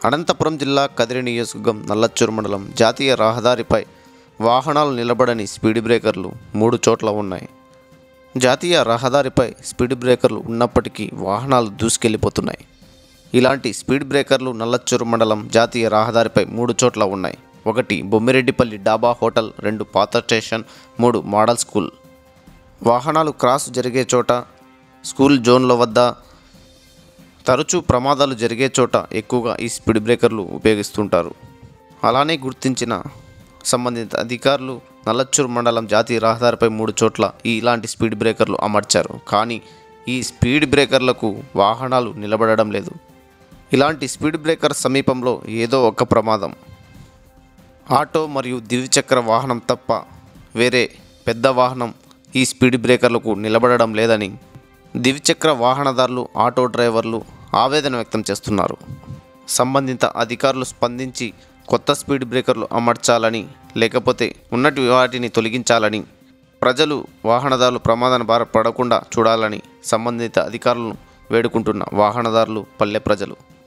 అనంతపురం జిల్లా కదిరి నియోజకవర్గం నల్లచ్చూరు మండలం జాతీయ రహదారిపై వాహనాలు నిలబడని స్పీడ్ బ్రేకర్లు మూడు చోట్ల ఉన్నాయి జాతీయ రహదారిపై స్పీడ్ బ్రేకర్లు ఉన్నప్పటికీ వాహనాలు దూసుకెళ్లిపోతున్నాయి ఇలాంటి స్పీడ్ బ్రేకర్లు నల్లచ్చూరు మండలం జాతీయ రహదారిపై మూడు చోట్ల ఉన్నాయి ఒకటి బొమ్మిరెడ్డిపల్లి డాబా హోటల్ రెండు పాత స్టేషన్ మూడు మోడల్ స్కూల్ వాహనాలు క్రాస్ జరిగే చోట స్కూల్ జోన్ల వద్ద తరచూ ప్రమాదాలు జరిగే చోట ఎక్కువగా ఈ స్పీడ్ బ్రేకర్లు ఉపయోగిస్తుంటారు అలానే గుర్తించిన సంబంధిత అధికారులు నల్లచ్చూరు మండలం జాతీయ రహదారిపై మూడు చోట్ల ఈ ఇలాంటి స్పీడ్ బ్రేకర్లు అమర్చారు కానీ ఈ స్పీడ్ బ్రేకర్లకు వాహనాలు నిలబడడం లేదు ఇలాంటి స్పీడ్ బ్రేకర్ సమీపంలో ఏదో ఒక ప్రమాదం ఆటో మరియు ద్విచక్ర వాహనం తప్ప వేరే పెద్ద వాహనం ఈ స్పీడ్ బ్రేకర్లకు నిలబడడం లేదని ద్విచక్ర వాహనదారులు ఆటో డ్రైవర్లు ఆవేదన వ్యక్తం చేస్తున్నారు సంబంధిత అధికారులు స్పందించి కొత్త స్పీడ్ బ్రేకర్లు అమర్చాలని లేకపోతే ఉన్నటి వాటిని తొలగించాలని ప్రజలు వాహనదారులు ప్రమాదాన్ని బార పడకుండా చూడాలని సంబంధిత అధికారులను వేడుకుంటున్న వాహనదారులు పల్లె ప్రజలు